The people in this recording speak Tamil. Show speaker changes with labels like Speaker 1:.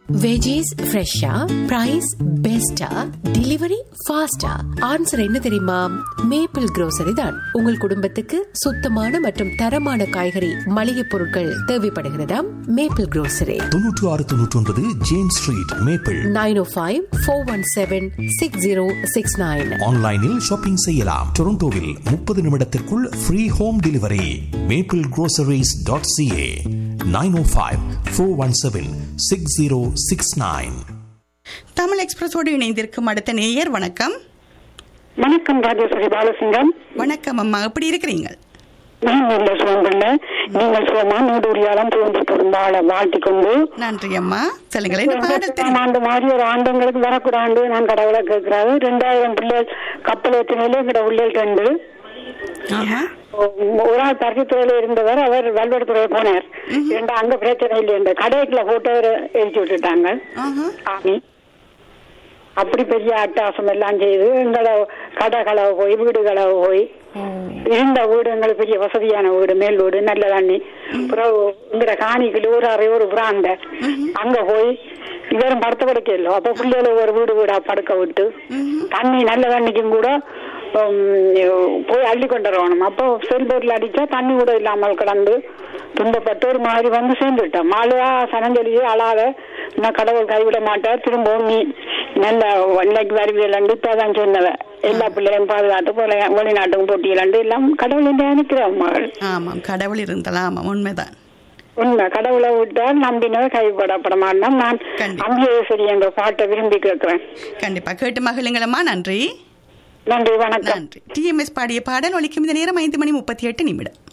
Speaker 1: வெஜிஸ் ஃப்ரெஷ்ஷா பிரைஸ் பெஸ்டா டெலிவரி ஃபாஸ்டா ஆன்சர் என்ன தெரியுமா மேப்பிள் grocery தான் உங்கள் குடும்பத்துக்கு சுத்தமான மற்றும் தரமான காய்கறி மளிகை பொருட்கள் தேவைப்படுகிறதா மேப்பிள் grocery
Speaker 2: தொன்னூற்று ஆறு தொன்னூற்றி ஒன்பது James Street Maple
Speaker 1: nine O five four one seven six zero six nine
Speaker 2: ஆன்லைனில் ஷாப்பிங் செய்யலாம் டொரண்டோவில் முப்பது நிமிடத்திற்குள் free home delivery Maple groceries.ca dot CA nine O five four one seven six zero six nine
Speaker 3: தமிழ் எக்ஸ்பிரஸோடு இணைந்திருக்கும் அடுத்த நேயர் வணக்கம்
Speaker 4: வணக்கம் ராஜேஸ்வரி பாலசிங்கம்
Speaker 3: வணக்கம் அம்மா எப்படி இருக்கிறீங்க
Speaker 4: நான் நல்ல சுகம் பண்ணேன் நீங்கள் சுகமா நூடூரியாலம் தோன்றி பொருந்தாள வாழ்த்திக் கொண்டு
Speaker 3: நன்றி அம்மா சொல்லுங்களேன் இந்த பாடல்
Speaker 4: எட்டாம்
Speaker 3: தெரியும்
Speaker 4: ஆண்டு மாதிரி ஒரு ஆண்டுங்களுக்கு வரக்கூட ஆண்டு நான் கடவுளை கேட்கிறாரு ரெண்டாயிரம் பிள்ளைகள் கப்பல் ஏற்றினாலே எங்கட உள்ளேல் ரெண்டு
Speaker 3: ஆஹா.
Speaker 4: ஒரு ஆள் பரிசுத்துறையில இருந்தவர் அவர் வல்வெடுத்துறை போனார் ரெண்டு அங்க பிரச்சனை இல்லை இந்த கடைக்குள்ள போட்டு எரிச்சு விட்டுட்டாங்க
Speaker 3: ஆஹா.
Speaker 4: ஆமி அப்படி பெரிய அட்டாசம் எல்லாம் செய்து எங்களை கடை களவு போய் வீடு களவு போய் இருந்த வீடு எங்களுக்கு பெரிய வசதியான வீடு மேல் வீடு நல்ல தண்ணி பிறகு இங்கிற காணிக்கு ஒரு அறை ஒரு பிராண்ட அங்க போய் இவரும் படுத்த படுக்க இல்லை அப்ப பிள்ளைகளை ஒரு வீடு வீடா படுக்க விட்டு தண்ணி நல்ல தண்ணிக்கும் கூட உம், போய் அள்ளி கொண்டு வரணும் அப்போ செல்போர்ல அடிச்சா தண்ணி கூட இல்லாமல் கிடந்து துன்பப்பட்டு ஒரு மாதிரி வந்து சேர்ந்துட்டோம் மாளுவா சனஞ்சொலியே அழாத நான் கடவுள் கைவிட மாட்டார் திரும்பவும் நீ நல்ல இன்னைக்கு வருவியல் இப்பதான் சொன்னவ எல்லா பிள்ளையும் பாதுகாத்து போல வெளிநாட்டுக்கும் போட்டியலாண்டு எல்லாம் கடவுள் நினைக்கிறோம் மகள்
Speaker 3: ஆமாம் கடவுள் இருந்தாலும் ஆமாம் உண்மைதான்
Speaker 4: உண்மை கடவுளை விட்டால் நம்பினவை கைவிடப்பட மாட்டோம் நான்
Speaker 3: கண்டிப்பா.
Speaker 4: அம்பியேஸ்வரி என்ற பாட்டை விரும்பி கேட்கிறேன்
Speaker 3: கண்டிப்பா கேட்டு மகிழுங்களம்மா நன்றி
Speaker 4: நன்றி வணக்கம்
Speaker 3: நன்றி டிஎம்எஸ் பாடிய பாடல் ஒலிக்கும் இந்த நேரம் ஐந்து மணி முப்பத்தி எட்டு நிமிடம்